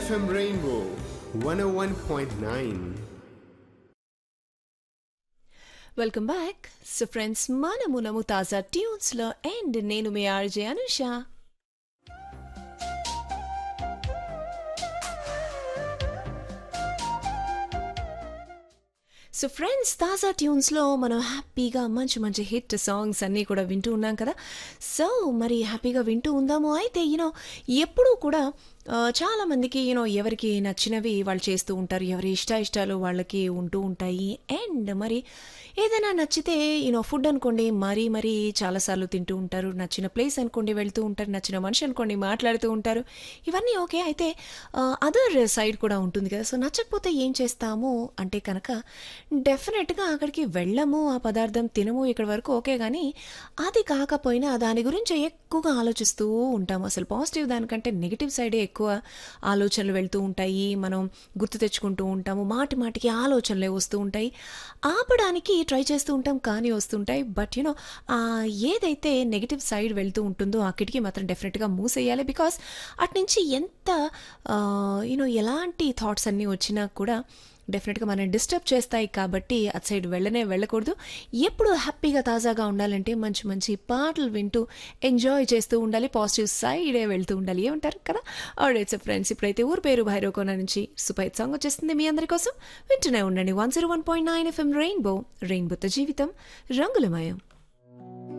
FM Rainbow 101.9. Welcome back so friends మనము నము తాజా ట్యూన్స్లో అండ్ నేను మీ ఆర్జే అనుష సో ఫ్రెండ్స్ తాజా ట్యూన్స్లో మనం హ్యాపీగా మంచి మంచి హిట్ సాంగ్స్ అన్నీ కూడా వింటూ ఉన్నాం కదా సో మరి హ్యాపీగా వింటూ ఉందాము అయితే యూనో ఎప్పుడూ కూడా ఆ, చాలా మందికి యూనో ఎవరికి నచ్చినవి వాళ్ళు చేస్తూ ఉంటారు ఎవరి ఇష్ట ఇష్టాలు వాళ్ళకి ఉంటూ ఉంటాయి అండ్ మరి ఏదైనా నచ్చితే యూనో ఫుడ్ అనుకోండి మరీ మరీ చాలాసార్లు తింటూ ఉంటారు నచ్చిన ప్లేస్ అనుకోండి వెళ్తూ ఉంటారు నచ్చిన మనిషి అనుకోండి మాట్లాడుతూ ఉంటారు ఇవన్నీ ఓకే అయితే అదర్ సైడ్ కూడా ఉంటుంది కదా సో నచ్చకపోతే ఏం చేస్తాము అంటే కనుక డెఫినెట్గా అక్కడికి వెళ్ళము ఆ పదార్థం తినము ఇక్కడ వరకు ఓకే కానీ అది కాకపోయినా దాని గురించి ఎక్కువగా ఆలోచిస్తూ ఉంటాము అసలు పాజిటివ్ దానికంటే నెగిటివ్ సైడే ఎక్కువ ఆలోచనలు వెళ్తూ ఉంటాయి మనం గుర్తు తెచ్చుకుంటూ ఉంటాము మాటి మాటికి ఆలోచనలే వస్తూ ఉంటాయి ఆపడానికి ట్రై చేస్తూ ఉంటాం కానీ వస్తుంటాయి బట్ యునో ఏదైతే నెగిటివ్ సైడ్ వెళ్తూ ఉంటుందో ఆ కిటికీ మాత్రం డెఫినెట్గా మూసేయాలి బికాస్ అట్నుంచి ఎంత యూనో ఎలాంటి థాట్స్ అన్నీ వచ్చినా కూడా డెఫినెట్గా మనం డిస్టర్బ్ చేస్తాయి కాబట్టి అటు సైడ్ వెళ్ళనే వెళ్ళకూడదు ఎప్పుడు హ్యాపీగా తాజాగా ఉండాలంటే మంచి మంచి పాటలు వింటూ ఎంజాయ్ చేస్తూ ఉండాలి పాజిటివ్ సైడే వెళ్తూ ఉండాలి ఏమంటారు కదా ఆల్రెడ్స్ ఫ్రెండ్స్ ఇప్పుడైతే ఊరు పేరు భైరవకోన నుంచి సూపర్ సాంగ్ వచ్చేస్తుంది మీ అందరి కోసం వింటూనే ఉండండి one zero one point nine FM Rainbow రెయిన్బోతో జీవితం రంగులమయం